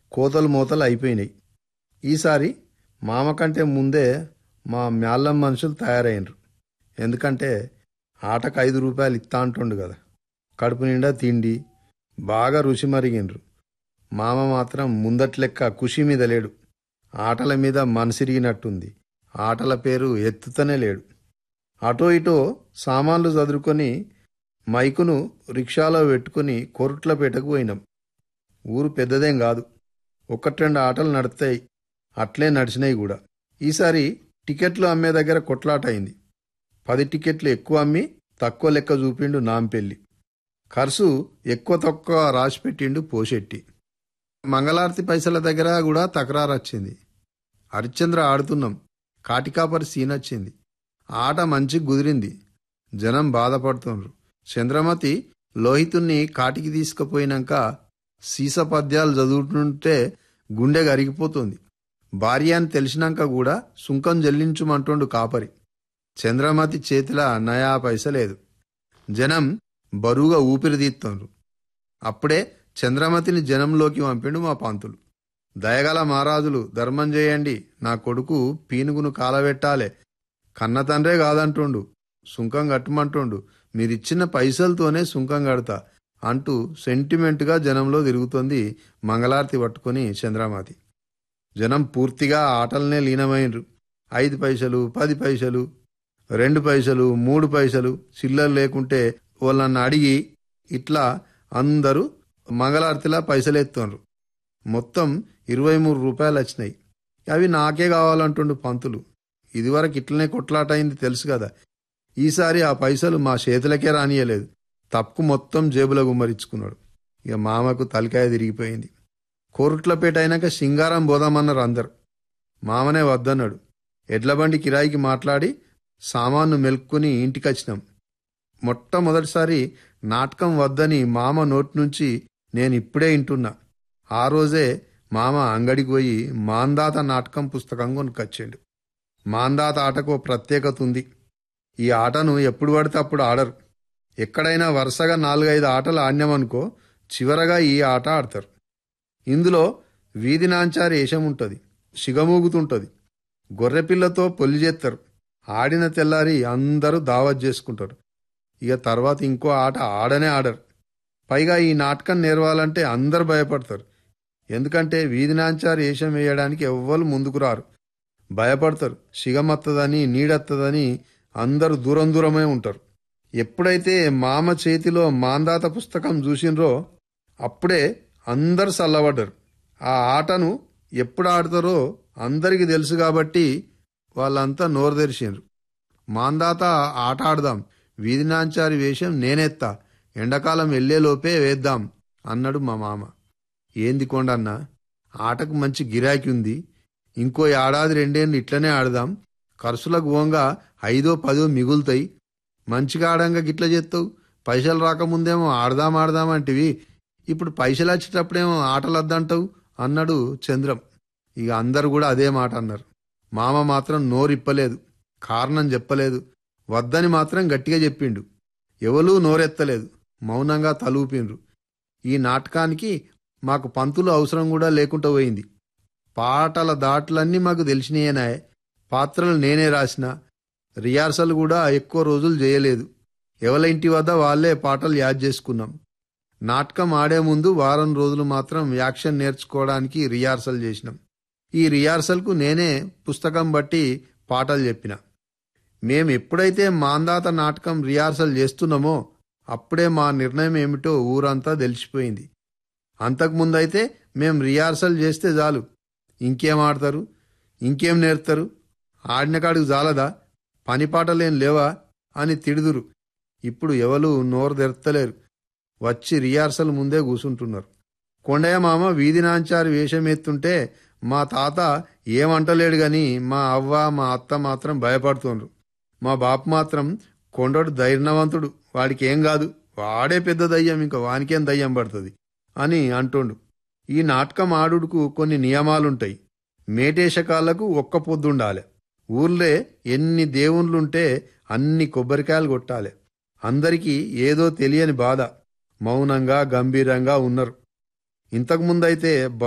కోతలు మూతలు అయిపోయినాయి ఈసారి మామ కంటే ముందే మా మ్యాళ్ళం మనుషులు తయారైనరు ఎందుకంటే ఆటకు ఐదు రూపాయలు ఇస్తా అంటుండు కదా కడుపు నిండా తిండి బాగా రుచి మరిగిండ్రు మామ మాత్రం ముందట్లెక్క ఖుషి మీద లేడు ఆటల మీద మనసిరిగినట్టుంది ఆటల పేరు ఎత్తుతనే లేడు అటో ఇటో సామాన్లు చదురుకొని మైకును రిక్షాలో పెట్టుకుని కోరుట్లపేటకు పోయినాం ఊరు పెద్దదేం కాదు ఒకటి రెండు ఆటలు నడుస్తాయి అట్లే నడిచినాయి కూడా ఈసారి టికెట్లు అమ్మే దగ్గర కొట్లాట అయింది పది టికెట్లు ఎక్కువ అమ్మి తక్కువ లెక్క చూపిండు నాంపెల్లి ఖర్చు ఎక్కువ తక్కువ రాసి పెట్టిండు పోషెట్టి మంగళారతి పైసల దగ్గర కూడా తకరారు వచ్చింది హరిశ్చంద్ర ఆడుతున్నాం కాటికాపరి సీన్ వచ్చింది ఆట మంచి కుదిరింది జనం బాధపడుతుండ్రు చంద్రమతి లోహితుణ్ణి కాటికి తీసుకుపోయినాక సీస పద్యాలు చదువుతుంటే గుండె గరిగిపోతుంది భార్య అని తెలిసినాక కూడా సుంకం చెల్లించుమంటుండు కాపరి చంద్రమతి చేతిలో నయా పైస లేదు జనం బరువుగా ఊపిరి తీస్తుండ్రు అప్పుడే చంద్రమతిని జనంలోకి పంపిండు మా పంతులు దయగల మహారాజులు ధర్మం చేయండి నా కొడుకు పీనుగును కాలబెట్టాలే కన్న తండ్రే కాదంటుండు సుంకం కట్టమంటుండు మీరిచ్చిన పైసలతోనే సుంకం కడతా అంటూ సెంటిమెంట్గా జనంలో తిరుగుతోంది మంగళారతి పట్టుకొని చంద్రమాతి జనం పూర్తిగా ఆటలనే లీనమైనరు ఐదు పైసలు పది పైసలు రెండు పైసలు మూడు పైసలు చిల్లర లేకుంటే వాళ్ళని అడిగి ఇట్లా అందరూ మంగళారతిలా పైసలు ఎత్తున్నారు మొత్తం ఇరవై మూడు రూపాయలు వచ్చినాయి అవి నాకే కావాలంటుండు పంతులు ఇదివరకు ఇట్లనే కొట్లాట అయింది తెలుసు కదా ఈసారి ఆ పైసలు మా చేతులకే రానియలేదు తప్పుకు మొత్తం జేబులో గుమ్మరించుకున్నాడు ఇక మామకు తలకాయ తిరిగిపోయింది కోరుట్లపేట అయినాక సింగారం పోదామన్నారు అందరు మామనే వద్దన్నాడు ఎడ్ల బండి కిరాయికి మాట్లాడి సామాన్ను మెలుక్కుని ఇంటికొచ్చినాం మొట్టమొదటిసారి నాటకం వద్దని మామ నోటి నుంచి నేను ఇప్పుడే వింటున్నా ఆ రోజే మామ అంగడికి పోయి మాందాత నాటకం పుస్తకం కొనుక్కొచ్చిండు మాందాత ఆటకు ఓ ప్రత్యేకత ఉంది ఈ ఆటను ఎప్పుడు పడితే అప్పుడు ఆడరు ఎక్కడైనా వరుసగా నాలుగైదు ఆటలు ఆడినామనుకో చివరగా ఈ ఆట ఆడతారు ఇందులో వీధి నాంచారి వేషం ఉంటుంది సిగమూగుతుంటుంది గొర్రెపిల్లతో పొల్లి చేస్తారు ఆడిన తెల్లారి అందరూ దావత్ చేసుకుంటారు ఇక తర్వాత ఇంకో ఆట ఆడనే ఆడరు పైగా ఈ నాటకం నేర్వాలంటే అందరు భయపడతారు ఎందుకంటే వీధి నాంచారు వేషం వేయడానికి ఎవ్వరు ముందుకు రారు భయపడతారు సిగమత్తదని నీడత్తదని అందరూ దూరం దూరమే ఉంటారు ఎప్పుడైతే మామ చేతిలో మాందాత పుస్తకం చూసినరో అప్పుడే అందరు చల్లబడ్డారు ఆ ఆటను ఎప్పుడు ఆడతారో అందరికీ తెలుసు కాబట్టి వాళ్ళంతా నోరు తెరిచిండ్రు మాందాత ఆట ఆడదాం వీధి నాంచారి వేషం నేనెత్తా ఎండాకాలం వెళ్లేలోపే వేద్దాం అన్నాడు మా మామ ఏంది కొండన్న ఆటకు మంచి గిరాకీ ఉంది ఇంకో ఏడాది రెండేళ్ళు ఇట్లనే ఆడదాం ఖర్చులకు పోంగా ఐదో పదో మిగులుతాయి మంచిగా ఆడంగా గిట్ల చేస్తావు పైసలు రాకముందేమో ఆడదాం ఆడదాం అంటివి ఇప్పుడు పైసలు వచ్చేటప్పుడేమో ఆటలు వద్దంటావు అన్నాడు చంద్రం ఇక అందరు కూడా అదే మాట అన్నారు మామ మాత్రం నోరిప్పలేదు కారణం చెప్పలేదు వద్దని మాత్రం గట్టిగా చెప్పిండు ఎవలూ నోరెత్తలేదు మౌనంగా తలూపిండ్రు ఈ నాటకానికి మాకు పంతులు అవసరం కూడా లేకుండా పోయింది పాటల దాట్లన్నీ మాకు తెలిసినాయనాయే పాత్రలు నేనే రాసిన రిహార్సల్ కూడా ఎక్కువ రోజులు చేయలేదు ఎవల ఇంటి వద్ద వాళ్ళే పాటలు యాడ్ చేసుకున్నాం నాటకం ఆడే ముందు వారం రోజులు మాత్రం యాక్షన్ నేర్చుకోవడానికి రిహార్సల్ చేసినాం ఈ రిహార్సల్కు నేనే పుస్తకం బట్టి పాటలు చెప్పిన మేం ఎప్పుడైతే మాందాత నాటకం రిహార్సల్ చేస్తున్నామో అప్పుడే మా నిర్ణయం ఏమిటో ఊరంతా తెలిసిపోయింది అంతకుముందైతే మేం రిహార్సల్ చేస్తే చాలు ఇంకేం ఆడతారు ఇంకేం నేర్తారు ఆడిన కాడికి జాలదా పని పాటలేం లేవా అని తిడుదురు ఇప్పుడు ఎవరు నోరు తెరతలేరు వచ్చి రిహార్సల్ ముందే కూసుంటున్నారు కొండయ్య మామ వీధి నాంచారి వేషం ఎత్తుంటే మా తాత ఏమంటలేడు గాని మా అవ్వ మా అత్త మాత్రం భయపడుతుండ్రు మా బాపు మాత్రం కొండడు ధైర్యవంతుడు వాడికి ఏం కాదు వాడే పెద్ద దయ్యం ఇంకా వానికేం దయ్యం పడుతుంది అని అంటుండు ఈ నాటకం ఆడుడుకు కొన్ని నియమాలుంటాయి మేటేశకాలకు ఒక్క పొద్దుండాలి ఊర్లే ఎన్ని దేవుళ్ళుంటే అన్ని కొబ్బరికాయలు కొట్టాలి అందరికీ ఏదో తెలియని బాధ మౌనంగా గంభీరంగా ఉన్నారు ఇంతకుముందైతే